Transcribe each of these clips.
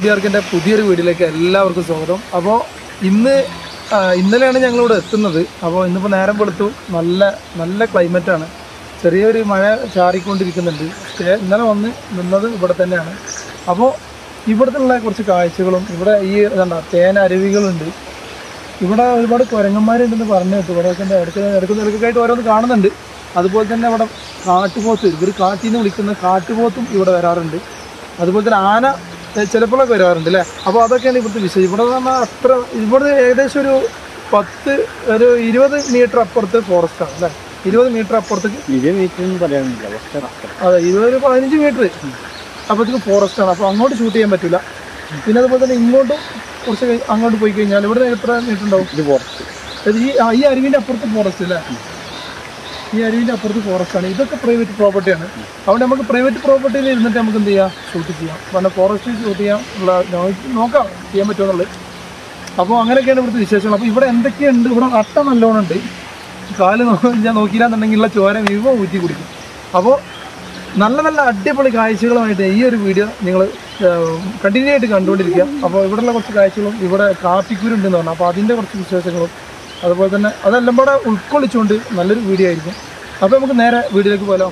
ബിയാർക്കിൻ്റെ പുതിയൊരു വീഡിയോയിലേക്ക് എല്ലാവർക്കും സ്വാഗതം അപ്പോൾ ഇന്ന് ആ, ഇന്നലെയാണ് ഞങ്ങളിവിടെ എത്തുന്നത് അപ്പോൾ ഇന്നിപ്പോൾ നേരം വെളുത്തു നല്ല നല്ല ക്ലൈമറ്റാണ് ചെറിയൊരു മഴ ചാറിക്കൊണ്ടിരിക്കുന്നുണ്ട് പക്ഷേ ഇന്നലെ വന്ന് നിന്നത് ഇവിടെ തന്നെയാണ് അപ്പോൾ ഇവിടുത്തെ കുറച്ച് കാഴ്ചകളും ഇവിടെ ഈ എന്താ തേന അരുവികളുണ്ട് ഇവിടെ ഒരുപാട് കുരങ്ങന്മാരുണ്ടെന്ന് പറഞ്ഞു കേട്ടു ഇവിടെ ഒക്കെ ഇടയ്ക്ക് ഇടയ്ക്ക് ഇടയ്ക്കൊക്കെയായിട്ട് ഓരോന്ന് കാണുന്നുണ്ട് അതുപോലെ തന്നെ ഇവിടെ കാട്ടുപോത്ത് ഇവർ കാട്ടിൽ നിന്ന് വിളിക്കുന്ന കാട്ടുപോത്തും ഇവിടെ വരാറുണ്ട് അതുപോലെ തന്നെ ആന ഏ, ചിലപ്പോഴൊക്കെ വരാറുണ്ട് അല്ലേ അപ്പോൾ അതൊക്കെയാണ് ഇവിടുത്തെ വിഷയം ഇവിടെ എന്ന് പറഞ്ഞാൽ അത്ര ഇവിടെ ഏകദേശം ഒരു പത്ത് ഒരു ഇരുപത് മീറ്റർ അപ്പുറത്ത് ഫോറസ്റ്റാണ് അല്ലേ ഇരുപത് മീറ്റർ അപ്പുറത്തേക്ക് ഇരുപത് മീറ്റർ ഒന്നും പറയാനില്ല പക്ഷെ അതെ ഇരുപത് ഒരു പതിനഞ്ച് മീറ്റർ അപ്പോഴത്തേക്ക് ഫോറസ്റ്റ് ആണ് അപ്പോൾ അങ്ങോട്ട് ഷൂട്ട് ചെയ്യാൻ പറ്റില്ല പിന്നെ അതുപോലെ തന്നെ ഇങ്ങോട്ടും കുറച്ച് കഴി- അങ്ങോട്ട് പോയി കഴിഞ്ഞാൽ ഇവിടെ എത്ര മീറ്റർ ഉണ്ടാവും ഇത് പുറത്ത് ഇത് ഈ ആ, ഈ അരുവിന്റെ അപ്പുറത്ത് ഫോറസ്റ്റ് അല്ലേ ഈ അരുവിന്റെ അപ്പുറത്ത് ഫോറസ്റ്റ് ആണ് ഇതൊക്കെ പ്രൈവറ്റ് പ്രോപ്പർട്ടിയാണ് അതുകൊണ്ട് നമുക്ക് പ്രൈവറ്റ് പ്രോപ്പർട്ടിയിൽ ഇരുന്നിട്ട് നമുക്ക് എന്ത് ചെയ്യാം ഷൂട്ട് ചെയ്യാം കാരണം ഫോറസ്റ്റ് ഷൂട്ട് ചെയ്യാം ഉള്ള നോ- നോക്കാം ചെയ്യാൻ പറ്റുമെന്നുള്ളത് അപ്പോൾ അങ്ങനെയൊക്കെയാണ് ഇവിടുത്തെ വിശേഷങ്ങൾ അപ്പോൾ ഇവിടെ എന്തൊക്കെയുണ്ട് ഇവിടെ അട്ട നല്ലോണം ഉണ്ട് കാല് നോ- ഞാൻ നോക്കിയില്ലാന്നുണ്ടെങ്കിലുള്ള ചോര വിവോ ഊറ്റി കുടിക്കും അപ്പോൾ നല്ല നല്ല അടിപൊളി കാഴ്ചകളുമായിട്ട് ഈ ഒരു വീഡിയോ നിങ്ങൾ കണ്ടിന്യൂ ആയിട്ട് കണ്ടുകൊണ്ടിരിക്കുക അപ്പോൾ ഇവിടെയുള്ള കുറച്ച് കാഴ്ചകളും ഇവിടെ കാപ്പിക്കുരുണ്ടെന്ന് പറഞ്ഞു അപ്പോൾ അതിൻ്റെ കുറച്ച് വിശേഷങ്ങളും അതുപോലെ തന്നെ അതെല്ലാം കൂടെ ഉൾക്കൊള്ളിച്ചുകൊണ്ട് നല്ലൊരു വീഡിയോ ആയിരിക്കും അപ്പോൾ നമുക്ക് നേരെ വീഡിയോയിലേക്ക് പോകാലോ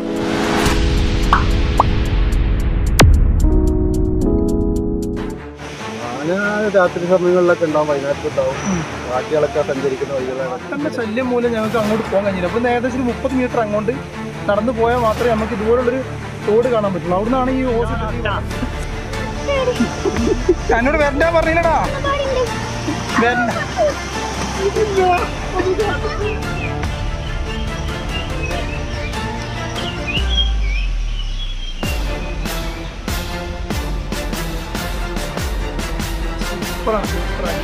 ആന രാത്രി സമയങ്ങളിലൊക്കെ ഉണ്ടാവും വൈകുന്നേരത്ത് ഉണ്ടാവും കാട്ടികളൊക്കെ സഞ്ചരിക്കുന്ന വഴികളാണ് അട്ടൻ്റെ ശല്യം മൂലം ഞങ്ങൾക്ക് അങ്ങോട്ട് പോകാൻ കഴിഞ്ഞില്ല അപ്പോൾ ഏകദേശം ഒരു മുപ്പത് മീറ്റർ അങ്ങോട്ട് നടന്നു പോയാൽ മാത്രമേ നമുക്ക് ഇതുപോലുള്ളൊരു തോട് കാണാൻ പറ്റുള്ളൂ അവിടുന്നാണ് ഈ ഓസ് എന്നോട് വരണ്ടാ പറഞ്ഞില്ലടാ വരണ്ട സൂപ്പറാണ് സൂപ്പറാണ്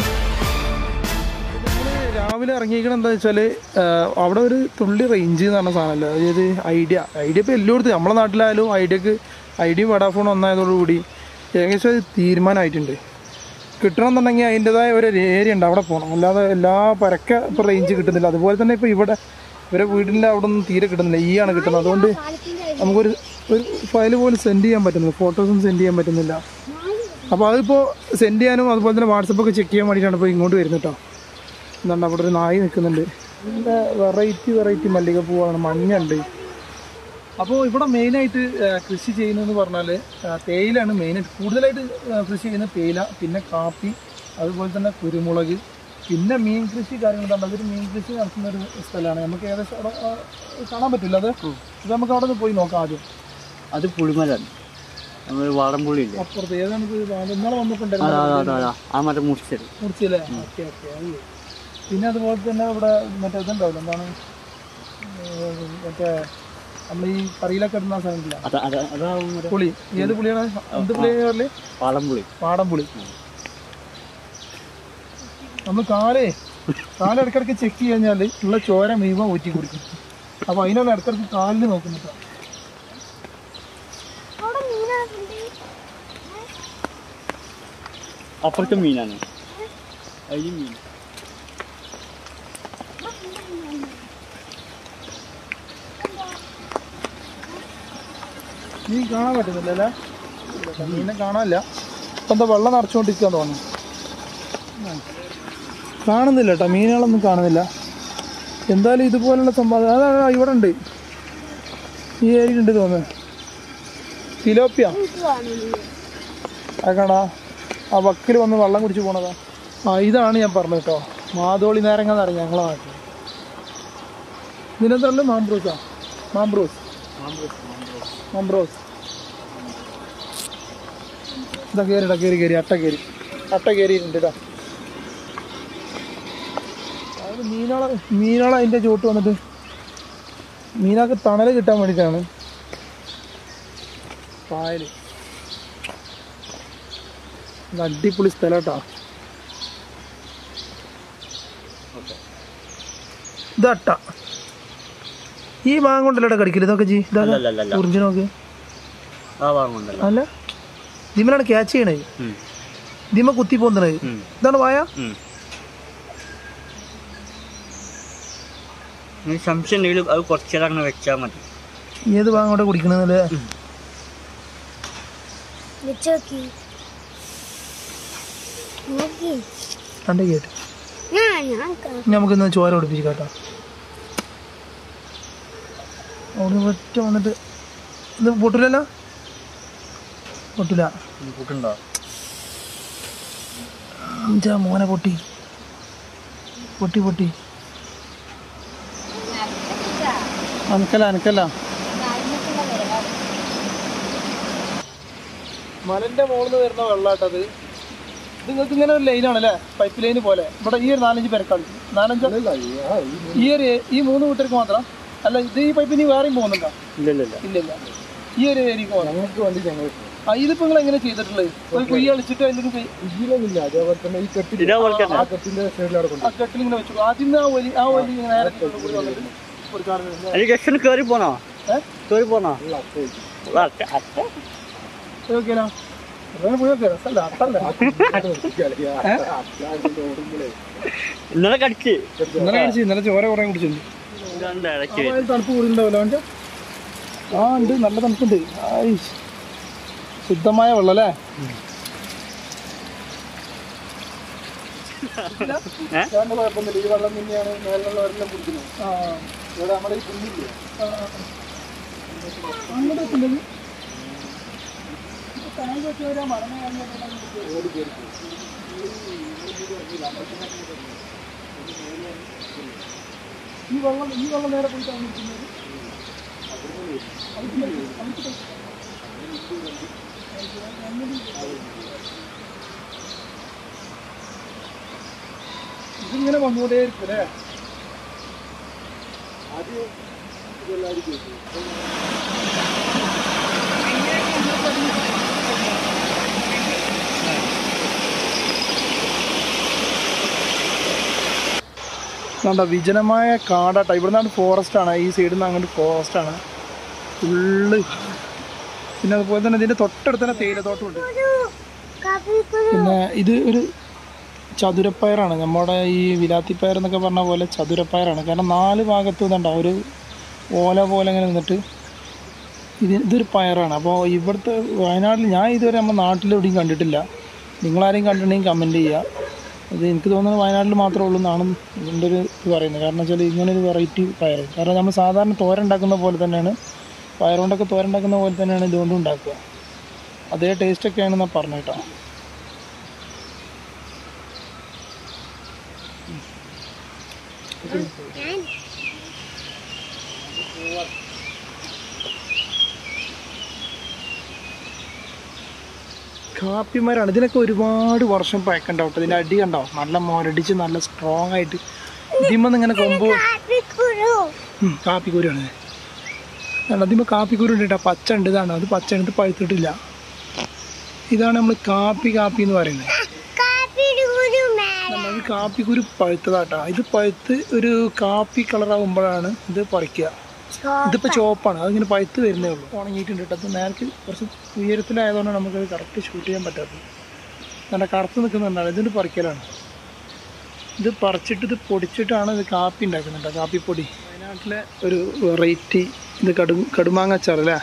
നമ്മള് രാവിലെ ഇറങ്ങിയിരിക്കണം എന്താ വെച്ചാൽ അവിടെ ഒരു തുള്ളി റേഞ്ച് എന്ന് പറഞ്ഞ സാധനമല്ലോ അതായത് ഐഡിയ ഐഡിയ ഇപ്പോൾ എല്ലായിടത്തും നമ്മളെ നാട്ടിലായാലും ഐഡിയക്ക് ഐഡിയ വഡാഫോൺ ഒന്നായതോടുകൂടി ഏകദേശം അത് തീരുമാനമായിട്ടുണ്ട് കിട്ടണമെന്നുണ്ടെങ്കിൽ അതിൻ്റെതായ ഒരു ഏരിയ ഉണ്ട് അവിടെ പോകണം അല്ലാതെ എല്ലാ പരക്ക ഇപ്പോൾ റേഞ്ച് കിട്ടുന്നില്ല അതുപോലെ തന്നെ ഇപ്പോൾ ഇവിടെ ഇവരെ വീടിൻ്റെ അവിടെ ഒന്നും തീരെ കിട്ടുന്നില്ല ഈ ആണ് കിട്ടുന്നത് അതുകൊണ്ട് നമുക്കൊരു ഒരു ഫയൽ പോലും സെൻഡ് ചെയ്യാൻ പറ്റുന്നില്ല ഫോട്ടോസും സെൻഡ് ചെയ്യാൻ പറ്റുന്നില്ല അപ്പോൾ അതിപ്പോൾ സെൻഡ് ചെയ്യാനും അതുപോലെ തന്നെ വാട്സപ്പൊക്കെ ചെക്ക് ചെയ്യാൻ വേണ്ടിയിട്ടാണ് ഇപ്പോൾ ഇങ്ങോട്ട് വരുന്നത് കേട്ടോ എന്താണ് അവിടെ ഒരു നായി നിൽക്കുന്നുണ്ട് നല്ല വെറൈറ്റി വെറൈറ്റി മല്ലികപ്പൂവാണ് മഞ്ഞുണ്ട് അപ്പോൾ ഇവിടെ മെയിനായിട്ട് കൃഷി ചെയ്യുന്നതെന്ന് പറഞ്ഞാൽ തേയിലാണ് മെയിനായിട്ട് കൂടുതലായിട്ട് ആ, കൃഷി ചെയ്യുന്നത് തേയില പിന്നെ കാപ്പി അതുപോലെ തന്നെ കുരുമുളക് പിന്നെ മീൻ കൃഷി കാര്യങ്ങൾ തന്നെ അതൊരു മീൻ കൃഷി നടത്തുന്ന ഒരു സ്ഥലമാണ് നമുക്ക് ഏകദേശം അവിടെ ആ, കാണാൻ പറ്റില്ല അത് ഇത് നമുക്ക് അവിടെ നിന്ന് പോയി നോക്കാം ആദ്യം അത് പുളിമലാണ് നമ്മൾ വാടംപുളി ഇല്ലേ അപ്പുറത്ത് ഏതാണ് ഇത് ഇന്നലെ അതാ വന്നിട്ടുണ്ടായിരുന്നു അതാ അതാ അതാ ആ മറ്റേ മുറിച്ചത് മുറിച്ചല്ലേ ഓക്കെ ഓക്കെ അത് പിന്നെ അതുപോലെ തന്നെ ഇവിടെ മറ്റേ ഇതുണ്ടാവില്ല എന്താണ് ഏർ മറ്റേ നമ്മൾ ഈ കറിയിലൊക്കെ ഇടുന്ന സാധനമില്ല അതാ അതാ അതാവും മറ്റേ പുളി ഏത് പുളിയാണ് എന്ത് പുളിയാണ് പറയല് വാളംപുളി പാടം പുളി നമ്മൾ കാലേ കാല് ഇടയ്ക്കിടയ്ക്ക് ചെക്ക് ചെയ്ത് കഴിഞ്ഞാൽ ഉള്ള ചോര മുഴുവൻ ഊറ്റി കുടിക്കും അപ്പോൾ അതിനുള്ള ഇടയ്ക്കിടയ്ക്ക് കാലിൽ നോക്കുന്നുണ്ട് അപ്പുറത്തെ മീനാണ് അതിൽ മീൻ മീൻ കാണാൻ പറ്റുന്നില്ല അല്ലേ ഇല്ല കേട്ടോ, മീനെ കാണാനില്ല ഇപ്പം എന്താ വെള്ളം നിറച്ചുകൊണ്ടിരിക്കുകയെന്ന് തോന്നുന്നു ഉം. കാണുന്നില്ല കേട്ടോ മീനുകളൊന്നും കാണുന്നില്ല എന്തായാലും ഇതുപോലുള്ള സംഭവം അതാ ഇവിടെ ഉണ്ട് ഈ ഏരിയ ഉണ്ട് തോന്നുന്നു തിലോപ്പിയ അതൊക്കെയാണോ ആ വക്കിൽ വന്ന് വെള്ളം കുടിച്ച് പോണതാ ആ ഇതാണ് ഞാൻ പറഞ്ഞത് കേട്ടോ മാതോളി നാരങ്ങ എന്ന് പറയും ഞങ്ങളെ നാട്ടിൽ ഇതിനെന്തല്ല മാംബ്രൂസാ മാംബ്രൂസ് മംബ്രോസ് ഇതാ കയറിടാ കയറി കയറി അട്ട കയറി അട്ട കയറിയിട്ടുണ്ട് ഇതാ അത് മീനോളെ മീനോളെ അതിൻ്റെ ചുവട്ട് വന്നിട്ട് മീനൊക്കെ തണൽ കിട്ടാൻ വേണ്ടിയിട്ടാണ് പായൽ ഇത് അടിപൊളി സ്ഥലം കേട്ടോ ഇത് അട്ട ഈ മാങ്ങ കൊണ്ടല്ലോ കടിക്കില്ല ഇതൊക്കെ ജി ഇതാ അല്ലല്ല ഉറിഞ്ചി നോക്ക് ആ വാങ്ങുണ്ടല്ലോ അല്ല ഇതിമലാണ് ക്യാച്ച് ചെയ്യണേ ഇതിമ കുത്തി പോകുന്നത് ഇതാണ് വായ സംശയം ഉണ്ടെങ്കിലും അത് കുറച്ചേരം അങ്ങനെ വെച്ചാൽ മതി ഏത് ഭാഗം കൊണ്ട് കുടിക്കണമെന്നല്ലേ വെച്ചോക്കി രണ്ട് കേട്ട് ഞാൻ ഞാൻ ഇനി നമുക്കിന്ന് ചോര പിടിപ്പിച്ച് കേട്ടോ അവിടെ ഒറ്റ വന്നിട്ട് ഇത് പൊട്ടില്ലല്ലോ പൊട്ടില്ല കൂട്ടുണ്ടോ അഞ്ചാ മോനെ പൊട്ടി പൊട്ടി പൊട്ടി അനക്കല്ല അനക്കല്ല മലന്റെ മുകളിൽ നിന്ന് വരുന്ന വെള്ളാട്ടത് ഇത് നിങ്ങൾക്ക് ഇങ്ങനെ ഒരു ലൈനാണല്ലേ പൈപ്പ് ലൈന് പോലെ ഇവിടെ ഈ ഒരു നാലഞ്ച് പേരക്കാണ് നാലഞ്ച് ഈ ഒരു ഈ മൂന്ന് വീട്ടുകാർക്ക് മാത്രം അല്ല ഇത് ഈ പൈപ്പ് ഇനി വേറെയും പോകുന്നുണ്ടോ ഇല്ല ഇല്ല ഇല്ല ഇല്ല ഇല്ല ഈ ഒരു ഏരിയക്ക് പോകണം ഞങ്ങൾക്ക് വേണ്ടി ഞങ്ങൾ ആ ഇതിപ്പോ നിങ്ങൾ എങ്ങനെ ചെയ്തിട്ടുള്ളത് ഒരു കുഴി അളിച്ചിട്ട് അതിലേക്ക് കുഴി- ഇതിലൊന്നുമില്ല അതേപോലെ തന്നെ ഈ കെട്ടിൽ ആ കെട്ടിന്റെ സൈഡിൽ അവിടെ ആ കെട്ടിൽ ഇങ്ങനെ വെച്ചു ആദ്യം ആ വലി ആ വലി നേരെ കൂടി വന്നിട്ട് ഒരു കാണുന്നത് അതിന് ജസ്റ്റ് കയറി പോണോ ഏ? കയറി പോണോ ഓക്കെയാ അങ്ങനെ പോയി നോക്കിയാ രസമല്ല അട്ടല്ല ഇന്നലെ കടിച്ച് ഇന്നലെ കഴിച്ചു ഇന്നലെ ചോര കുറെ കുടിച്ചിട്ടുണ്ട് ഇതാണ്ട് ഇടയ്ക്ക് അപ്പൊ അതിൽ തണുപ്പ് കൂടുതലുണ്ടാവില്ല അവൻ്റെ ആ ഉണ്ട് നല്ല തണുപ്പുണ്ട് ആയി ശുദ്ധമായ വെള്ളം അല്ലേ ഏ? വേണ്ട കുഴപ്പമൊന്നുമില്ല ഈ വെള്ളം തന്നെയാണ് മേലുള്ളവരെല്ലാം കുടിക്കുന്നത് ആ ഇവിടെ നമ്മുടെ ഈ കുഞ്ഞില്ലേ ആ, ആ. അങ്ങോട്ട് എത്തുന്നത് ഈ വെള്ളം ഈ വെള്ളം നേരെ പോയിട്ടാണ് നിൽക്കുന്നത് ഇതിങ്ങനെ വന്നുകൊണ്ടേ ഇരിക്കും അല്ലേ കണ്ട വിജനമായ കാടാട്ടോ ഇവിടെ നിന്നാണ് ഫോറസ്റ്റ് ആണ് ഈ സൈഡിൽ നിന്ന് അങ്ങോട്ട് ഫോറസ്റ്റ് ആണ് ഫുള്ള് പിന്നെ അതുപോലെ തന്നെ ഇതിന്റെ തൊട്ടടുത്ത് തന്നെ തേയിലത്തോട്ടമുണ്ട് പിന്നെ ഇത് ഒരു ചതുരപ്പയറാണ് നമ്മുടെ ഈ വിലാത്തിപ്പയർ എന്നൊക്കെ പറഞ്ഞ പോലെ ചതുരപ്പയറാണ് കാരണം നാല് ഭാഗത്ത് ഇതുണ്ടാവും ഒരു ഓല പോലെ ഇങ്ങനെ നിന്നിട്ട് ഇത് ഇതൊരു പയറാണ് അപ്പോൾ ഇവിടുത്തെ വയനാട്ടിൽ ഞാൻ ഇതുവരെ നമ്മുടെ നാട്ടിലെവിടെയും കണ്ടിട്ടില്ല നിങ്ങളാരെയും കണ്ടിട്ടുണ്ടെങ്കിൽ കമൻറ്റ് ചെയ്യുക അത് എനിക്ക് തോന്നുന്നത് വയനാട്ടിൽ മാത്രമേ ഉള്ളൂ എന്നാണ് ഇതിൻ്റെ ഒരു ഇത് പറയുന്നത് കാരണം വെച്ചാൽ ഇങ്ങനെ ഒരു വെറൈറ്റി പയർ കാരണം നമ്മൾ സാധാരണ തോരൻ ഉണ്ടാക്കുന്ന പോലെ തന്നെയാണ് പയർ കൊണ്ടൊക്കെ തോരൻ ഉണ്ടാക്കുന്ന പോലെ തന്നെയാണ് ഇതുകൊണ്ട് ഉണ്ടാക്കുക അതേ ടേസ്റ്റൊക്കെയാണെന്നാണ് പറഞ്ഞു കേട്ടോ കാപ്പിമരമാണ് ഇതിനൊക്കെ ഒരുപാട് വർഷം പഴക്കണ്ടാവും കേട്ടോ ഇതിൻ്റെ അടി കണ്ടോ നല്ല മുരടിച്ച് നല്ല സ്ട്രോങ് ആയിട്ട് ഇതിമെന്ന് ഇങ്ങനെ കൊമ്പ് ഉം, കാപ്പിക്കുരുവാണ് കണ്ടോ ഇതിമ്പോൾ കാപ്പിക്കുരു ഉണ്ട് കേട്ടോ പച്ച ഉണ്ട് ഇതാണ് അത് പച്ച ഉണ്ട് ഇത് പഴുത്തിട്ടില്ല ഇതാണ് നമ്മൾ കാപ്പി കാപ്പി എന്ന് പറയുന്നത് കണ്ടോ, ഇത് കാപ്പിക്കുരു പഴുത്തതാട്ടോ ഇത് പഴുത്ത് ഒരു കാപ്പി കളറാകുമ്പോഴാണ് ഇത് പറിക്കുക ഇതിപ്പോൾ ചോപ്പാണ് അതിങ്ങനെ പഴുത്ത് വരുന്നേ ഉള്ളൂ ഉണങ്ങിയിട്ടുണ്ട് കേട്ടോ അത് നേരത്തെ കുറച്ച് ഉയരത്തിലായതുകൊണ്ടാണ് നമുക്കത് കറക്റ്റ് ഷൂട്ട് ചെയ്യാൻ പറ്റാത്തത് നല്ല കറുത്ത് നിൽക്കുന്നുണ്ടാണ് ഇതിൻ്റെ പറിക്കലാണ് ഇത് പറിച്ചിട്ട് ഇത് പൊടിച്ചിട്ടാണ് ഇത് കാപ്പി ഉണ്ടാക്കുന്നുണ്ട് കാപ്പിപ്പൊടി വയനാട്ടിലെ ഒരു വെറൈറ്റി ഇത് കടു കടുമാങ്ങ അച്ചാർ അല്ലേ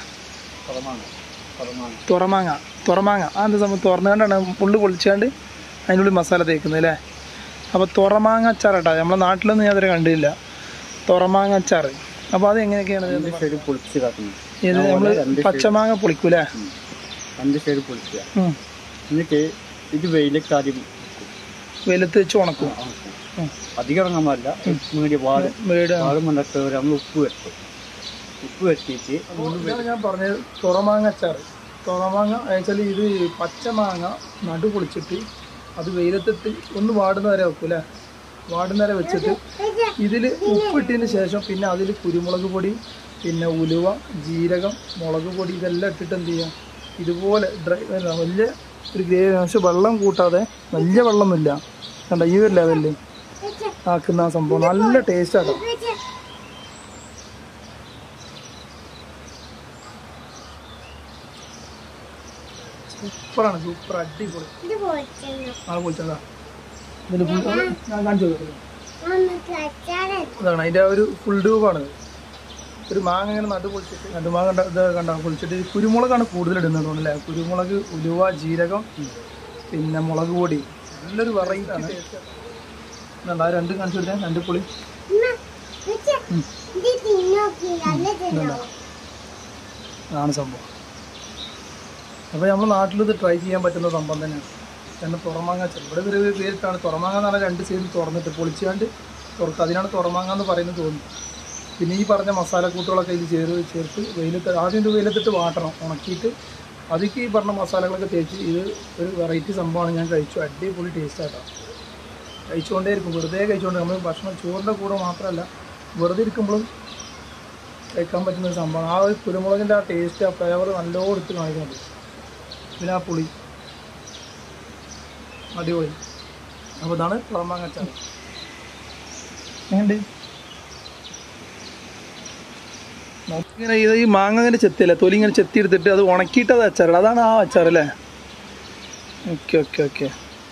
തുറമാങ്ങ തുറമാങ്ങ ആ എന്താ സംഭവം തുറന്നുകൊണ്ടാണ് ഉള്ളു പൊളിച്ചാണ്ട് അതിനുള്ളിൽ മസാല തേക്കുന്നത് അല്ലേ അപ്പോൾ തുറമാങ്ങ അച്ചാർ കേട്ടോ നമ്മളെ നാട്ടിലൊന്നും ഞാൻ അതുവരെ കണ്ടില്ല തുറമാങ്ങ അച്ചാർ അപ്പോൾ അത് എങ്ങനെയൊക്കെയാണ് ഇത്? രണ്ട് സൈഡ് പൊളിച്ച് കാട്ടുന്നു ഇത് നമ്മൾ പച്ചമാങ്ങ പൊളിക്കൂലേ രണ്ട് സൈഡ് പൊളിക്കുക ഉം. എന്നിട്ട് ഇത് വെയിലൊക്കെ ആദ്യം വെയിലത്ത് വെച്ച് ഉണക്കും ഉം. അധികം ഇറങ്ങാൻ പാടില്ല മീഡിയം വാട് വീട് വാട് മണ്ടത്ത് നമ്മൾ ഉപ്പ് വെക്കും ഉപ്പ് വെച്ചിട്ട് ഇതാണ് ഞാൻ പറഞ്ഞത് തുറമാങ്ങ അച്ചാർ തുറമാങ്ങ വെച്ചാൽ ഇത് പച്ചമാങ്ങ നടു പൊളിച്ചിട്ട് അത് വെയിലത്തിട്ട് ഒന്ന് വാടുന്ന വരെ വെക്കും അല്ലേ വാടുന്ന വരെ വെച്ചിട്ട് ഇതിൽ ഉപ്പിട്ടതിന് ശേഷം പിന്നെ അതിൽ കുരുമുളക് പൊടി പിന്നെ ഉലുവ ജീരകം മുളക് പൊടി ഇതെല്ലാം ഇട്ടിട്ട് എന്ത് ചെയ്യാം ഇതുപോലെ ഡ്രൈ അല്ല, വലിയ ഒരു ഗ്രേവി പക്ഷെ വെള്ളം കൂട്ടാതെ വലിയ വെള്ളമൊന്നുമില്ല കണ്ട ഈ ഒരു ലെവലിൽ ആക്കുന്ന ആ സംഭവം നല്ല ടേസ്റ്റാണ് സൂപ്പറാണ് സൂപ്പർ അടിപൊളി ആളെ പൊളിച്ചതാ ഇതിന് full- ഞാൻ കാണിച്ചു കൊടുക്കുന്നു അതാണ് അതിൻ്റെ ആ ഒരു ഫുൾ ട്യൂബാണ് ഒരു മാങ്ങ ഇങ്ങനെ നടു പൊളിച്ചിട്ട് നടുമാങ്ങ കണ്ട ഇത് കണ്ട പൊളിച്ചിട്ട് ഈ കുരുമുളകാണ് കൂടുതൽ ഇടുന്നത് അല്ലേ കുരുമുളക് ഉലുവ ജീരകം പിന്നെ മുളക് പൊടി നല്ലൊരു വെറൈറ്റി ടേസ്റ്റ് ആ രണ്ട് കാണിച്ചു കൊടുക്കാൻ രണ്ട് പുളി ആണ് സംഭവം അപ്പോൾ നമ്മൾ നാട്ടിൽ ഇത് ട്രൈ ചെയ്യാൻ പറ്റുന്ന സംഭവം തന്നെയാണ് കാരണം തുറമാങ്ങ അച്ചാർ ഇവിടെ ഒരു പേരിട്ടാണ് തുറമാങ്ങ എന്ന് പറഞ്ഞാൽ രണ്ട് സൈഡ് തുറന്നിട്ട് പൊളിച്ചാണ്ട് തുറക്കുക അതിനാണ് തുറമാങ്ങ എന്ന് പറയുന്നത് തോന്നുന്നു പിന്നെ ഈ പറഞ്ഞ മസാലക്കൂട്ടുകളൊക്കെ ഇതിൽ ചേർ ചേർത്ത് വെയിലത്ത് ആദ്യം ഇത് വെയിലത്തിട്ട് വാട്ടണം ഉണക്കിയിട്ട് അതിക്ക് ഈ പറഞ്ഞ മസാലകളൊക്കെ തേച്ച് ഇത് ഒരു വെറൈറ്റി സംഭവമാണ് ഞാൻ കഴിച്ചു അടിപൊളി ടേസ്റ്റ് ആയിട്ടാണ് കഴിച്ചുകൊണ്ടേ ഇരിക്കും വെറുതെ കഴിച്ചുകൊണ്ട് നമ്മൾ ഭക്ഷണം ചോറിൻ്റെ കൂടെ മാത്രമല്ല വെറുതെ ഇരിക്കുമ്പോഴും കഴിക്കാൻ പറ്റുന്ന ഒരു സംഭവമാണ് ആ ഒരു കുരുമുളകിൻ്റെ ആ ടേസ്റ്റ് ആ ഫ്ലേവർ നല്ലോണം എടുത്ത് കാണിക്കുന്നുണ്ട് പിന്നെ ആ പുളി അടിപൊളി അപ്പോൾ ഇതാണ് തുറമാങ്ങ അച്ചാർ എങ്ങനെയുണ്ട് ഇങ്ങനെ ഇത് ഈ മാങ്ങ ഇങ്ങനെ ചെത്തിയല്ലേ തൊലി ഇങ്ങനെ ചെത്തി എടുത്തിട്ട് അത് ഉണക്കിയിട്ട് അത് അച്ചാറില്ല അതാണ് ആ അച്ചാർ അല്ലേ ഓക്കെ ഓക്കെ ഓക്കെ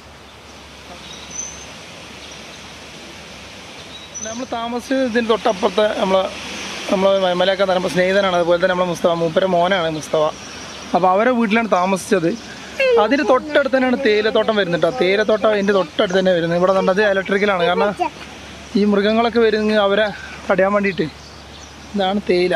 നമ്മൾ താമസിച്ചത് ഇതിന് തൊട്ടപ്പുറത്തെ നമ്മളെ നമ്മളെ മലയൊക്കെ നമ്മുടെ സ്നേഹിതനാണ് അതുപോലെ തന്നെ നമ്മളെ മുസ്തഫ മൂപ്പര മോനാണ് മുസ്തഫ അപ്പോൾ അവരെ വീട്ടിലാണ് താമസിച്ചത് അതിന് തൊട്ടടുത്ത് തന്നെയാണ് തേയിലത്തോട്ടം വരുന്നത് കേട്ടോ തേയിലത്തോട്ടം അതിൻ്റെ തൊട്ടടുത്ത് തന്നെ വരുന്നത് ഇവിടെ കണ്ടത് ഇലക്ട്രിക്കലാണ് കാരണം ഈ മൃഗങ്ങളൊക്കെ വരുന്ന അവരെ തടയാൻ വേണ്ടിയിട്ട് ഇതാണ് തേയില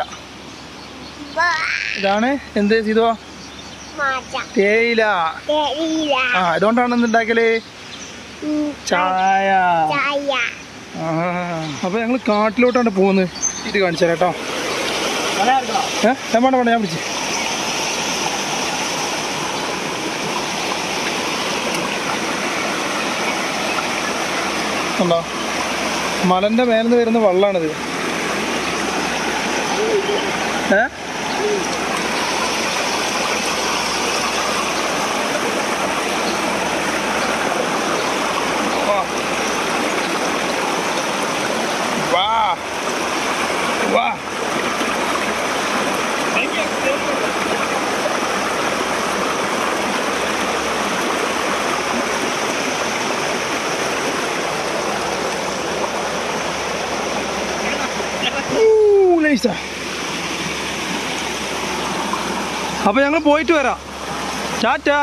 ഇതാണ് എന്ത് ചെയ്തോ തേയില ആ ഇതുകൊണ്ടാണ് എന്ത് ഉണ്ടാക്കല് ചായ ആ അപ്പൊ ഞങ്ങൾ കാട്ടിലോട്ടാണ് പോകുന്നത് ഇത് കാണിച്ചു തരാം കേട്ടോ ഏഹ് ഞാൻ വേണ്ട വേണ്ട ഞാൻ പിടിച്ച് ഉണ്ടോ മലന്റെ മേലെന്ന് വരുന്ന വള്ളാണിത് ഏ വാ വാ വാ നൈസാ അപ്പൊ ഞങ്ങൾ പോയിട്ട് വരാം ടാറ്റാ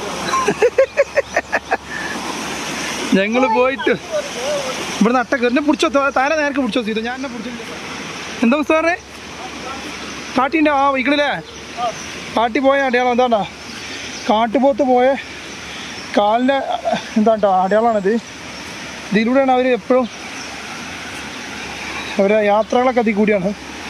ഞങ്ങൾ പോയിട്ട് ഇവിടുന്ന് അട്ട കയറി പിടിച്ചോ താരെ നേരക്ക് പിടിച്ചോ ചെയ്തു ഞാൻ എന്നെ പിടിച്ചില്ല എന്താ സാറേ കാട്ടിൻ്റെ ആ വൈക്കിളില്ലേ കാട്ടി പോയ അടയാളം എന്താണ്ടാ കാട്ടുപോത്ത് പോയ കാലിൻ്റെ എന്താട്ടോ അടയാളമാണിത് ഇതിലൂടെയാണ് അവർ എപ്പോഴും അവരെ യാത്രകളൊക്കെ അതിൽ കൂടിയാണ്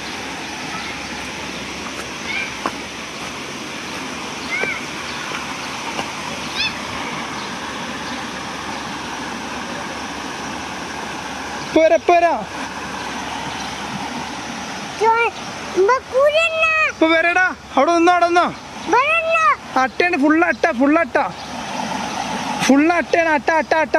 പോരാ പോരാ ഇപ്പൊ വരടാ അവിടെ നിന്നോ അവിടെ നിന്നോ അട്ടയാണ് ഫുള്ള് അട്ട ഫുള്ള് അട്ട ഫുള്ള് അട്ടയാണ് അട്ട അട്ട അട്ട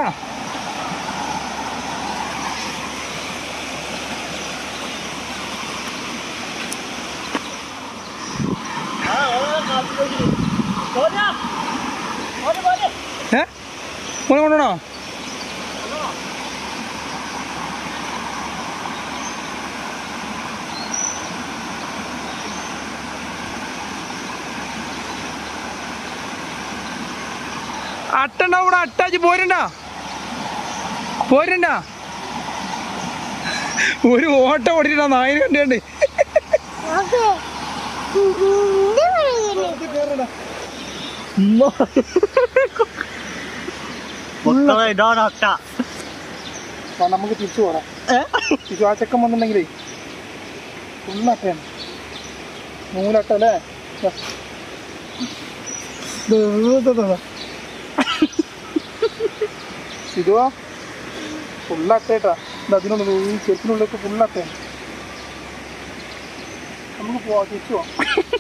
ഏ മോനെ കൊണ്ടുപോണോ അട്ടണ്ട ഇവിടെ അട്ടാച്ച് പോരണ്ട പോരണ്ട ഒരു ഓട്ടം ഓടിട്ടാ നായിന് കണ്ടുണ്ട് മക്കളെ ഇതാണ് അട്ട നമുക്ക് തിരിച്ചു പോരാം തിരിച്ചു ആ ചെക്കൻ വന്നിട്ടുണ്ടെങ്കിലേ ഫുള്ളട്ടയാണ് നൂലട്ട അല്ലേ ദാ. ദാ, ദാ, ദാ, ദാ. ഇതുവാ ഫുള്ളട്ടേട്ടാ ഇത് അതിനുള്ളിൽ ഈ ചെരുപ്പിനുള്ളിലേക്ക് ഫുള്ളട്ടയാണ് നമുക്ക് പോവാം തിരിച്ചു പോവാം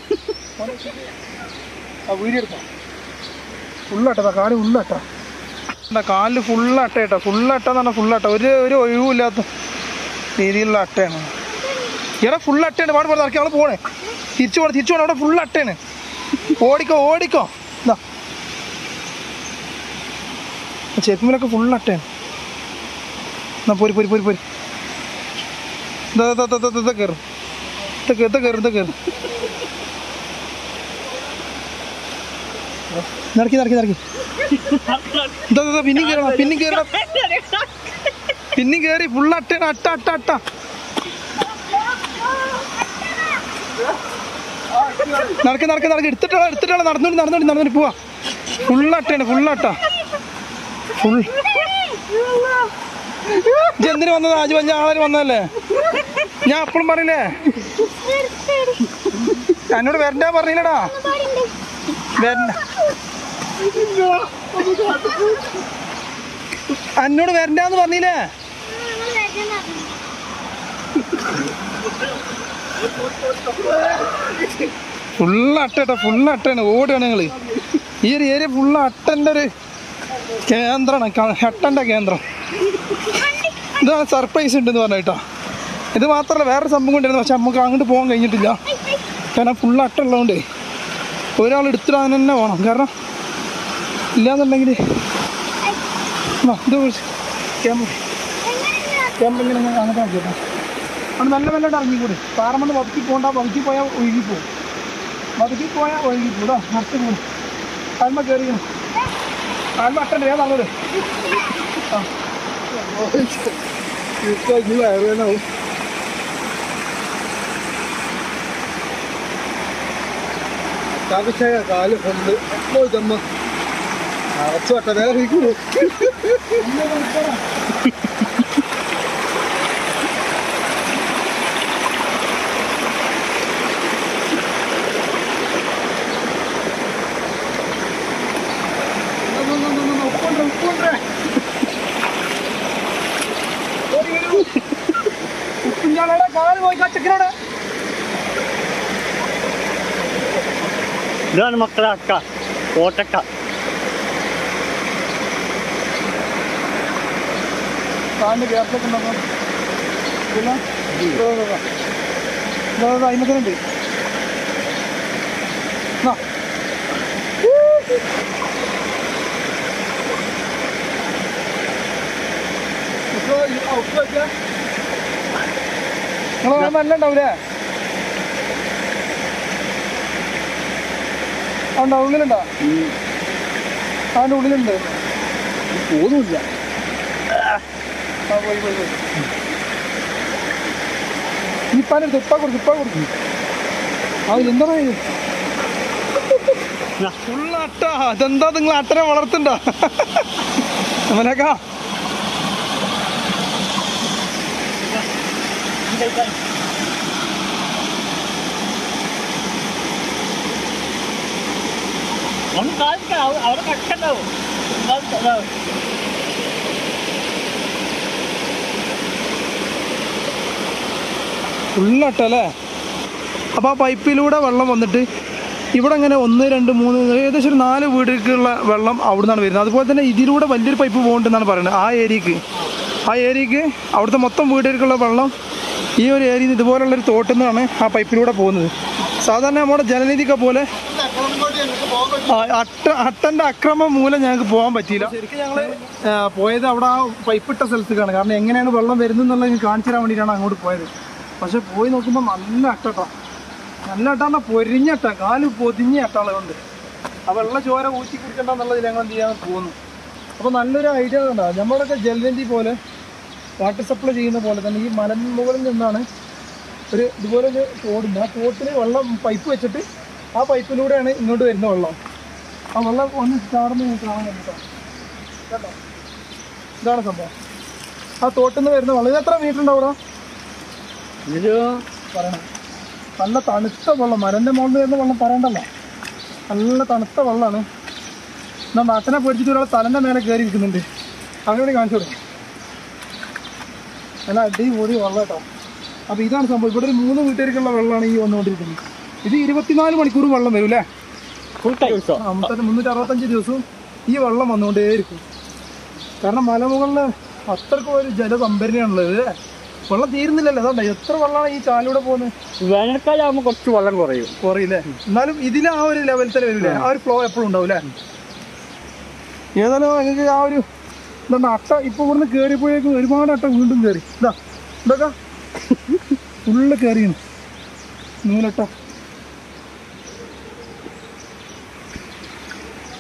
ആ വീഡിയോ എടുക്കാം ഫുള്ളട്ടതാ കാല് ഫുള്ളട്ടാ എന്താ കാലിൽ ഫുള്ള് അട്ട കേട്ടോ ഫുള്ള് അട്ട എന്ന് പറഞ്ഞാൽ ഫുള്ള് അട്ട ഒരു ഒരു ഒഴിവില്ലാത്ത രീതിയിലുള്ള അട്ടയാണ് ഇവിടെ ഫുള്ള് അട്ടയാണ് പാട് പാട് ഇറക്കി അവള് പോണേ തിരിച്ചു പോണേ തിരിച്ചു പോണേ അവിടെ ഫുള്ള് അട്ടയാണ് ഓടിക്കോ ഓടിക്കോ എന്താ ചെത്തുമ്പിലൊക്കെ ഫുള്ള് അട്ടയാണ് എന്നാ പോരി പോരി പോരി പോരി ഇതാ ഇതാ ഇതാ ഇതാ ഇതാ കയറും ഇതാ കയറും ഇതാ കയറും ഇതാ കയറും നടക്കി നടക്കി നടക്കി ഇതാ ഇതാ, പിന്നെയും കയറണം പിന്നെയും കയറണം പിന്നെയും കയറി ഫുൾ അട്ടയാണ് അട്ട അട്ട അട്ട നടക്ക് നടക്ക് നടക്ക് എടുത്തിട്ടുള്ള എടുത്തിട്ടുള്ള നടന്നോണ്ടി നടന്നോണ്ടി നടന്നോണ്ടി പോവാ ഫുൾ അട്ടയാണ് ഫുൾ അട്ട ഫുൾ ഇജ്ജ് എന്തിനു വന്നത് ആജു വഞ്ഞ ആളെ വന്നതല്ലേ ഞാൻ അപ്പോഴും പറയില്ലേ എന്നോട് വരണ്ട പറഞ്ഞില്ലടാ വരണ്ട എന്നോട് വരണ്ടാന്ന് പറഞ്ഞില്ലേ ഫുള്ള് അട്ടട്ടോ ഫുള്ള് അട്ടയാണ് ഓടുകയാണ് ഞങ്ങള് ഈ ഒരു ഏരിയ ഫുള്ള് അട്ടൻ്റെ ഒരു കേന്ദ്രമാണ് ക- അട്ടൻ്റെ കേന്ദ്രം ഇതാണ് സർപ്രൈസ് ഉണ്ടെന്ന് പറഞ്ഞിട്ടാ ഇത് മാത്രമല്ല വേറൊരു സംഭവം കൊണ്ടിരുന്നു പക്ഷെ നമുക്ക് അങ്ങോട്ട് പോകാൻ കഴിഞ്ഞിട്ടില്ല കാരണം ഫുള്ള് അട്ടുള്ളതുകൊണ്ട് ഒരാൾ എടുത്തിടാൻ തന്നെ വേണം കാരണം ഇല്ലാന്നുണ്ടെങ്കിൽ വാ, ഇത് പിടിച്ച് ക്യാമറ ക്യാമറ ഇങ്ങനെ അങ്ങ് അങ്ങോട്ട് നോക്കിട്ടോ അവിടെ നല്ല മെല്ലെ ഇറങ്ങിക്കൂടി പാറമണ്ണ് വതുക്കി പോകണ്ട വതുക്കി പോയാൽ ഒഴുകിപ്പോവും വതുക്കി പോയാൽ ഒഴുകിപ്പോവും കേട്ടോ നടത്തി പോകും കാൽമ കയറിക്കണം കാൽമ അട്ടൻ്റെ ഏതാ പറഞ്ഞത് ആ ഇപ്പൊ ഇനി വയറുവേനാവും കാക്കച്ചായ കാല് ഫുള്ള് എപ്പോ ജമ്മ അറച്ചു വട്ട വേറെ ഇരിക്കുന്നു ഉപ്പിഞ്ചാളോടെ കാല് പോയി കച്ചക്കിനോടെ ഇതാണ് മക്കളെ അക്ക കോട്ടക്ക കാലിന്റെ ഗ്യാപ്പിലൊക്കെ ഉണ്ടാക്കാം പിന്നെ അയിമത്തിനുണ്ട് നിങ്ങൾ നല്ല ഉണ്ടാവൂലേ ഉണ്ടോ ഉള്ളിലുണ്ടോ അതിൻ്റെ ഉള്ളിലുണ്ട് തോന്നുന്നില്ല ആ പോയി പോയി പോയി ഇപ്പാനെടുത്ത് ഇപ്പ കൊടുക്കും ഇപ്പ കൊടുക്കും ആ എന്താ ഇത് ഫുള്ള് അട്ട അതെന്താ നിങ്ങൾ അട്ടനെ വളർത്തണ്ട അവനക്കാ ഒന്ന് കാണിക്കാം അവ- അവിടെ കട്ടുണ്ടാവും ഫുള്ളട്ട അല്ലേ അപ്പോൾ ആ പൈപ്പിലൂടെ വെള്ളം വന്നിട്ട് ഇവിടെ അങ്ങനെ ഒന്ന് രണ്ട് മൂന്ന് ഏകദേശം ഒരു നാല് വീടുകൾക്കുള്ള വെള്ളം അവിടെ നിന്നാണ് വരുന്നത് അതുപോലെ തന്നെ ഇതിലൂടെ വലിയൊരു പൈപ്പ് പോകുന്നുണ്ടെന്നാണ് പറയുന്നത് ആ ഏരിയക്ക് ആ ഏരിയക്ക് അവിടുത്തെ മൊത്തം വീടുകൾക്കുള്ള വെള്ളം ഈ ഒരു ഏരിയയിൽ നിന്ന് ഇതുപോലുള്ളൊരു തോട്ടിൽ നിന്നാണ് ആ പൈപ്പിലൂടെ പോകുന്നത് സാധാരണ നമ്മുടെ ജലനിധിക്കെ പോലെ ആ, അട്ട അട്ടന്റെ അക്രമം മൂലം ഞങ്ങൾക്ക് പോകാൻ പറ്റിയില്ല ശരിക്കും ഞങ്ങള് ആ, പോയത് അവിടെ ആ പൈപ്പ് ഇട്ട സ്ഥലത്തേക്കാണ് കാരണം എങ്ങനെയാണ് വെള്ളം വരുന്നത് എന്നുള്ളത് എനിക്ക് കാണിച്ചു തരാൻ വേണ്ടിയിട്ടാണ് അങ്ങോട്ട് പോയത് പക്ഷെ പോയി നോക്കുമ്പോൾ നല്ല അട്ടട്ടോ നല്ല അട്ടാന്ന പൊരിഞ്ഞട്ട കാല് പൊതിഞ്ഞ അട്ടാളുണ്ട് ആ വെള്ള ചോര ഊറ്റി കുടിക്കണ്ടെന്നുള്ളതിൽ ഞങ്ങൾ എന്ത് ചെയ്യാൻ പോകുന്നു അപ്പോൾ നല്ലൊരു ഐഡിയ ഉണ്ടാവും നമ്മളൊക്കെ ജലനിധി പോലെ വാട്ടർ സപ്ലൈ ചെയ്യുന്ന പോലെ തന്നെ ഈ മലമുകളിൽ നിന്നാണ് ഒരു ഇതുപോലെ ഒരു തോടുണ്ട് ആ തോട്ടിൽ വെള്ളം പൈപ്പ് വെച്ചിട്ട് ആ പൈപ്പിലൂടെയാണ് ഇങ്ങോട്ട് വരുന്ന വെള്ളം ആ വെള്ളം ഒന്ന് ചാടുന്ന നിങ്ങൾക്ക് കാണാൻ കേട്ടോ കേട്ടോ ഇതാണ് സംഭവം ആ തോട്ടിൽ നിന്ന് വരുന്ന വെള്ളം ഇത് എത്ര മീറ്റർ ഉണ്ടാവും അവിടെ ഇത് പറയണം നല്ല തണുത്ത വെള്ളം മരൻ്റെ മുകളിൽ വരുന്ന വെള്ളം പറയണ്ടല്ലോ നല്ല തണുത്ത വെള്ളമാണ് എന്നാ നാട്ടിനെ പേടിച്ചിട്ട് ഒരാൾ തലൻ്റെ മേലെ കയറി ഇരിക്കുന്നുണ്ട് അങ്ങനെ കാണിച്ചു കൊടുക്കും നല്ല അടിപൊളി വെള്ളം കേട്ടോ അപ്പോൾ ഇതാണ് സംഭവം ഇവിടെ ഒരു മൂന്ന് വീട്ടുകാർക്കുള്ള വെള്ളമാണ് ഈ വന്നുകൊണ്ടിരിക്കുന്നത് ഇത് ഇരുപത്തിനാല് മണിക്കൂർ വെള്ളം വരും അല്ലേ ഫുൾ ടൈം അമ്പത്തഞ്ച് മുന്നൂറ്റി അറുപത്തഞ്ച് ദിവസവും ഈ വെള്ളം വന്നുകൊണ്ടേയിരിക്കും കാരണം മലമുകളിൽ അത്രക്കും ഒരു ജലസംഭരണിയാണുള്ളത് അല്ലേ വെള്ളം തീരുന്നില്ലല്ലോ അതുകൊണ്ട് എത്ര വെള്ളമാണ് ഈ ചാലിലൂടെ പോകുന്നത് വേനൽക്കാലം ആകുമ്പോൾ കുറച്ച് വെള്ളം കുറയും കുറയില്ലേ എന്നാലും ഇതിൽ ആ ഒരു ലെവലിൽ തന്നെ വരില്ലേ ആ ഒരു ഫ്ലോ എപ്പോഴും ഉണ്ടാവും അല്ലേ ഏതായാലും നിങ്ങൾക്ക് ആ ഒരു എന്താണ് അട്ട ഇപ്പൊ ഇവിടുന്ന് കയറിയപ്പോഴേക്കും ഒരുപാട് അട്ട വീണ്ടും കയറി ഇതാ ഇതൊക്കെ ഫുള്ള് കയറിയാണ് നൂലട്ട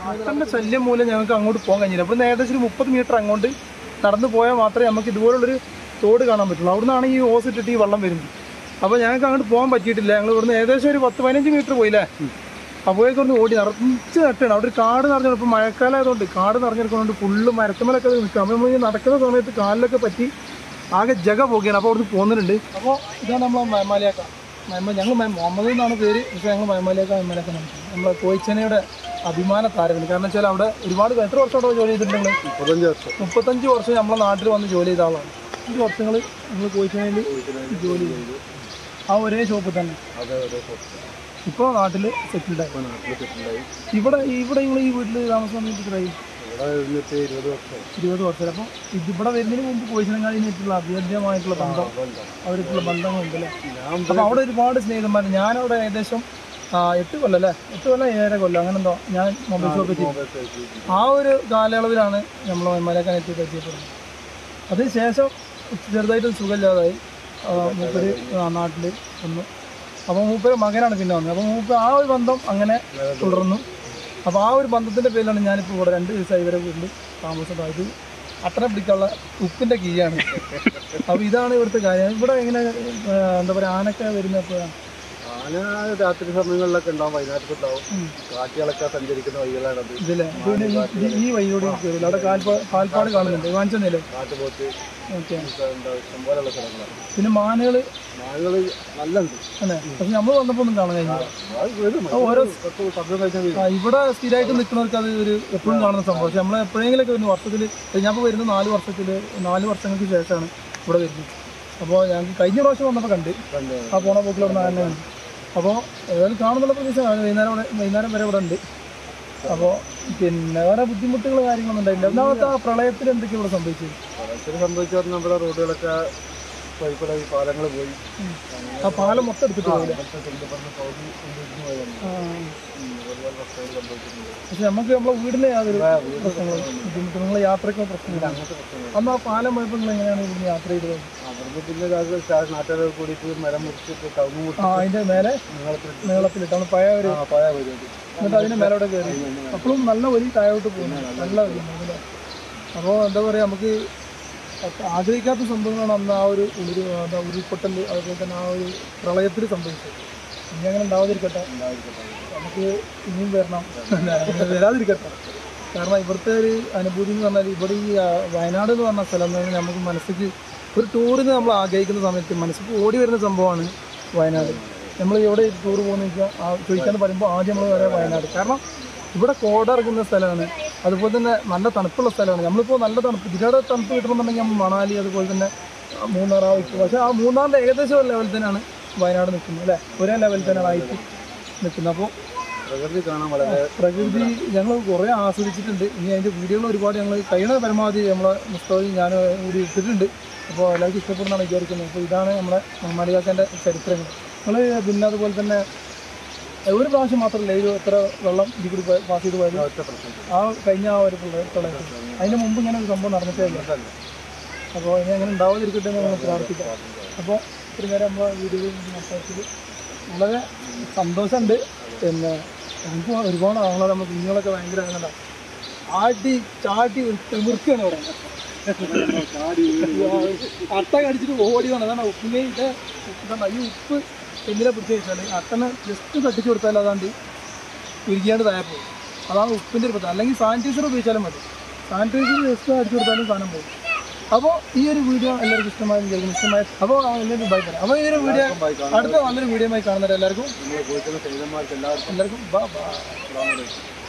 അട്ടന്റെ ശല്യം മൂലം ഞങ്ങൾക്ക് അങ്ങോട്ട് പോകാൻ കഴിഞ്ഞില്ല ഇവിടുന്ന് ഏകദേശം ഒരു മുപ്പത് മീറ്റർ അങ്ങോട്ട് നടന്നു പോയാൽ മാത്രമേ നമുക്ക് ഇതുപോലുള്ളൊരു തോട് കാണാൻ പറ്റുള്ളൂ അവിടുന്നാണ് ഈ ഓസ് ഇട്ടിട്ട് ഈ വെള്ളം വരുന്നത് അപ്പോൾ ഞങ്ങൾക്ക് അങ്ങോട്ട് പോകാൻ പറ്റിയിട്ടില്ല ഞങ്ങൾ ഇവിടുന്ന് ഏകദേശം ഒരു പത്ത് പതിനഞ്ച് മീറ്റർ പോയില്ലേ അപ്പോഴേക്കും ഒന്ന് ഓടി നിറച്ച് നട്ടാണ് അവിടെ ഒരു കാട് നിറഞ്ഞു ഇപ്പോൾ മഴക്കാലം ആയതുകൊണ്ട് കാട് നിറഞ്ഞെടുക്കുന്നതുകൊണ്ട് ഫുള്ള് മരത്തുമലൊക്കെ നിൽക്കുക അപ്പോൾ നമ്മൾ ഈ നടക്കുന്ന സമയത്ത് കാലിലൊക്കെ പറ്റി ആകെ ജഗ പോകുകയാണ് അപ്പോൾ അവിടുന്ന് പോകുന്നുണ്ട് അപ്പോൾ ഇതാണ് നമ്മളെ മയമാലിയാക്ക മയമ ഞങ്ങൾ മയ- മുഹമ്മദ് എന്നാണ് പേര് പക്ഷേ ഞങ്ങൾ മയമാലിയാക്ക മയമാലിയാക്ക നമ്മളെ കോയിച്ചനയുടെ അഭിമാന താരങ്ങൾ കാരണം വെച്ചാൽ അവിടെ ഒരുപാട് എത്ര വർഷം അവിടെ ജോലി ചെയ്തിട്ടുണ്ട് നിങ്ങൾ മുപ്പത്തഞ്ച് വർഷം മുപ്പത്തഞ്ച് വർഷം നമ്മളെ നാട്ടിൽ വന്ന് ജോലി ചെയ്ത ആളാണ് അഞ്ച് വർഷങ്ങൾ നമ്മൾ കോയിച്ചനയിൽ ജോലി ചെയ്തു ആ ഒരേ ഷോപ്പിൽ തന്നെ അതെ അതെ സ്വത്ത്. ഇപ്പോൾ നാട്ടിൽ സെറ്റിൽഡ് ആയി ഇപ്പൊ നാട്ടിൽ സെറ്റിലായി ഇവിടെ ഇവിടെ നിങ്ങൾ ഈ വീട്ടിൽ താമസം സമയത്ത് ഇവിടെ ഇരുന്നിട്ട് ഇരുപത് വർഷം ഇരുപത് വർഷം അപ്പോൾ ഇത് ഇവിടെ വരുന്നതിന് മുമ്പ് കോയിച്ചനങ്ങാടിനായിട്ടുള്ള അഭേദ്യമായിട്ടുള്ള ബന്ധം അവരുള്ള ബന്ധങ്ങളുണ്ട് അല്ലേ ഞാൻ അപ്പോൾ അവിടെ ഒരുപാട് സ്നേഹിതന്മാർ ഞാനവിടെ ഏകദേശം ആ, എട്ട് കൊല്ലം അല്ലേ എട്ട് കൊല്ലം ഏഴര കൊല്ലം അങ്ങനെ എന്തോ ഞാൻ മൊബൈൽ ഷോപ്പ് ചെയ്തു മൊബൈൽ സൈറ്റിൽ ആ ഒരു കാലയളവിലാണ് നമ്മൾ മലയാക്കാൻ എത്തി പരിചയപ്പെടുന്നത് അതിനുശേഷം ചെറുതായിട്ട് സുഖമില്ലാതായി ആ, മൂപ്പര് നാട്ടിൽ വന്നു അപ്പോൾ മൂപ്പര് മകനാണ് പിന്നെ വന്നത് അപ്പോൾ മൂപ്പര് ആ ഒരു ബന്ധം അങ്ങനെ തുടർന്നു അപ്പോൾ ആ ഒരു ബന്ധത്തിൻ്റെ പേരിലാണ് ഞാനിപ്പോൾ ഇവിടെ രണ്ട് ദിവസമായി ഇവരെ വീട്ടിൽ താമസമായത് അത്ര പിടിക്കാനുള്ള ഉപ്പിൻ്റെ കീയാണ് അപ്പോൾ ഇതാണ് ഇവിടുത്തെ കാര്യം ഇവിടെ എങ്ങനെ ആ, എന്താ പറയുക ആനൊക്കെ വരുന്നപ്പോഴാണ് ആന രാത്രി സമയങ്ങളിലൊക്കെ ഉണ്ടാവും വൈകുന്നേരത്ത് ഉണ്ടാവും കാട്ടികളൊക്കെ സഞ്ചരിക്കുന്ന വഴികളാണത് ഇതില്ലേ പിന്നെ ഈ ഈ- ഈ വഴിയോട് കയറില്ല അവിടെ കാൽപ്പാ കാൽപ്പാട് കാണുന്നുണ്ട് കാണിച്ചെന്നില്ലേ കാട്ടുപോത്ത് ഓക്കെ എന്താ ഇഷ്ടംപോലെയുള്ള സ്ഥലങ്ങളാണ് പിന്നെ മാനുകൾ മാനുകൾ നല്ല ഉണ്ട് അല്ലേ പക്ഷെ നമ്മൾ വന്നപ്പോൾ ഒന്നും കാണാൻ കഴിഞ്ഞില്ല അത് വരും ഓരോ കുറച്ച് ശബ്ദം കഴിച്ചാൽ വരും ആ, ഇവിടെ സ്ഥിരമായിട്ട് നിൽക്കുന്നവർക്ക് അത് ഒരു എപ്പോഴും കാണുന്ന സംഭവം പക്ഷെ നമ്മൾ എപ്പോഴെങ്കിലൊക്കെ വരുന്ന വർഷത്തിൽ ഞാൻ ഇപ്പോൾ വരുന്ന നാല് വർഷത്തിൽ നാല് വർഷങ്ങൾക്ക് ശേഷമാണ് ഇവിടെ വരുന്നത് അപ്പോൾ ഞങ്ങൾക്ക് കഴിഞ്ഞ പ്രാവശ്യം വന്നപ്പോൾ കണ്ട് കണ്ടു ആ പോണ പോക്കിൽ ഇവിടെ തന്നെ കണ്ട് അപ്പോൾ ഏതായാലും കാണുന്നുള്ള പ്രതീക്ഷ വൈകുന്നേരം ഇവിടെ വൈകുന്നേരം വരെ ഇവിടെ ഉണ്ട് അപ്പോൾ പിന്നെ വേറെ ബുദ്ധിമുട്ടുകൾ കാര്യങ്ങളൊന്നും ഉണ്ടായില്ല ഒന്നാമത്തെ ആ പ്രളയത്തിൽ എന്തൊക്കെയാണ് ഇവിടെ സംഭവിച്ചത് പ്രളയത്തിൽ സംഭവിച്ചു പറഞ്ഞാൽ നമ്മുടെ റോഡുകളൊക്കെ വഴിക്കൂടെ ഈ പാലങ്ങൾ പോയി ആ പാലം മൊത്തം എടുത്തിട്ട് പോയില്ല അവിടുത്തെ ചെങ്കപ്പറമ്പ് പകുതി കൊണ്ടിരിക്കുന്ന പോയാണ് ആ, ഒരുപാട് പ്രശ്നങ്ങൾ സംഭവിച്ചിട്ടുണ്ട് പക്ഷെ നമുക്ക് നമ്മളെ വീടിന് യാതൊരു പ്രശ്നങ്ങളും ബുദ്ധിമുട്ടും നിങ്ങളെ യാത്രയ്ക്ക് പ്രശ്നമില്ല അങ്ങനത്തെ പ്രശ്നങ്ങൾ അന്ന് ആ പാലം പോയപ്പോൾ നിങ്ങൾ എങ്ങനെയാണ് ഇവിടുന്ന് യാത്ര ചെയ്തത് അവിടുന്ന് പിന്നെ നാട്ടുകാർ കൂടിയിട്ട് മരം മുറിച്ചിട്ട് കവുങ്ങ് മുറിച്ച് ആ അതിന്റെ മേലെ നിങ്ങളത്തിൽ നീളത്തിലിട്ട് നമ്മൾ പഴയ ഒരു ആ പഴയ പരിപാടി എന്നിട്ട് അതിന്റെ മേലോടെ കയറി അപ്പോഴും നല്ല വലിയ താഴോട്ട് പോകുന്നു നല്ല വലിയ അപ്പോൾ എന്താ പറയുക നമുക്ക് ഒക്കെ ആഗ്രഹിക്കാത്ത സംഭവങ്ങളാണ് അന്ന് ആ ഒരു ഉരു എന്താ ഉരുൾപൊട്ടൽ അതുപോലെ തന്നെ ആ ഒരു പ്രളയത്തിൽ സംഭവിച്ചത് ഇനി അങ്ങനെ ഉണ്ടാവാതിരിക്കട്ടെ നമുക്ക് ഇനിയും വരണം അങ്ങനെ വരാതിരിക്കട്ടെ കാരണം ഇവിടുത്തെ ഒരു അനുഭൂതി എന്ന് പറഞ്ഞാൽ ഇവിടെ ഈ ആ, വയനാട് എന്ന് പറഞ്ഞ സ്ഥലം എന്ന് പറഞ്ഞാൽ നമുക്ക് മനസ്സിക്ക് ഒരു ടൂറിന് നമ്മൾ ആഗ്രഹിക്കുന്ന സമയത്ത് മനസ്സിക്ക് ഓടി വരുന്ന സംഭവമാണ് വയനാട് നമ്മൾ എവിടെ ടൂർ പോകുന്ന വെച്ചാൽ ആ ചോദിക്കാന്ന് പറയുമ്പോൾ ആദ്യം നമ്മൾ പറയാം വയനാട് കാരണം ഇവിടെ കോടിറങ്ങുന്ന സ്ഥലമാണ് അതുപോലെ തന്നെ നല്ല തണുപ്പുള്ള സ്ഥലമാണ് നമ്മളിപ്പോൾ നല്ല തണുപ്പ് ഇതിലൂടെ തണുപ്പ് കിട്ടണമെന്നുണ്ടെങ്കിൽ നമ്മൾ മണാലി അതുപോലെ തന്നെ ആ, മൂന്നാർ ആ വയ്ക്കും പക്ഷേ ആ മൂന്നാറിൻ്റെ ഏകദേശം ഒരു ലെവലിൽ തന്നെയാണ് വയനാട് നിൽക്കുന്നത് അല്ലേ ഒരേ ലെവലിൽ തന്നെയാണ് ആയിട്ട് നിൽക്കുന്നത് അപ്പോൾ പ്രകൃതി കാണാൻ വളരെ പ്രകൃതി ഞങ്ങൾ കുറേ ആസ്വദിച്ചിട്ടുണ്ട് ഇനി അതിൻ്റെ വീഡിയോകൾ ഒരുപാട് ഞങ്ങൾ കഴിയുന്ന പരമാവധി നമ്മളെ മുസ്തഫയും ഞാൻ കൂടി ഇട്ടിട്ടുണ്ട് അപ്പോൾ എല്ലാവർക്കും ഇഷ്ടപ്പെടുന്നതാണ് വിചാരിക്കുന്നത് അപ്പോൾ ഇതാണ് നമ്മളെ മലയാക്കാൻ്റെ ചരിത്രങ്ങൾ നമ്മൾ പിന്നെ അതുപോലെ തന്നെ ഒരു പ്രാവശ്യം മാത്രമല്ല ഇത് എത്ര വെള്ളം ഇതിൽ കൂടി പോയി- പാസ് ചെയ്ത് പോയത് ഒറ്റ പ്രശ്നം ആ കഴിഞ്ഞ ആ ഒരു പ്രളയ- പ്രളയത്തിൽ അതിന് മുമ്പ് ഇങ്ങനെ ഒരു സംഭവം നടന്നിട്ടേ ഇല്ല അപ്പോൾ ഇനി അങ്ങനെ ഉണ്ടാവാതിരിക്കട്ടെ എന്ന് നമ്മൾ പ്രാർത്ഥിക്കാം അപ്പോൾ ഇത്രയും നേരം നമ്മൾ വീഡിയോയിൽ സംസാരിച്ചത് വളരെ സന്തോഷമുണ്ട് പിന്നെ എനിക്ക് ഒരുപാട് ആളുകളെ നമ്മൾ കുഞ്ഞുങ്ങളൊക്കെ ഭയങ്കര അങ്ങനെ ആട്ടി ചാട്ടി തിമിർക്കാണ് ഇവിടെ അട്ട കടിച്ചിട്ട് ഓടിയതാണ് അതാണ് ഉപ്പിനെ ഇത് ഇതാണ് ഈ ഉപ്പ് എന്തിനാ പിടിച്ചു വെച്ചാൽ അട്ടനെ ജസ്റ്റ് തട്ടിച്ചു കൊടുത്താൽ അതാണ്ട് ഉരുകിയാണ്ട് താഴെ പോകും അതാണ് ഉപ്പിൻ്റെ ഒരു പ്രധാനം അല്ലെങ്കിൽ സാനിറ്റൈസർ ഉപയോഗിച്ചാലും മതി സാനിറ്റൈസർ ജസ്റ്റ് അടിച്ചു കൊടുത്താലും സാധനം പോകും അപ്പോൾ ഈ ഒരു വീഡിയോ എല്ലാവർക്കും ഇഷ്ടമായി വിചാരിക്കുന്നു ഇഷ്ടമായി അപ്പോൾ എല്ലാവരും ബൈ പറയാം അപ്പോൾ ഈ ഒരു വീഡിയോ അടുത്ത നല്ലൊരു വീഡിയോ ആയി കാണുന്നവരെ എല്ലാവർക്കും നമ്മൾ പോയിട്ടുള്ള സൈതന്മാർക്ക് എല്ലാവർക്കും എല്ലാവർക്കും ബൈ ബൈ അസ്സലാമു അലൈക്കും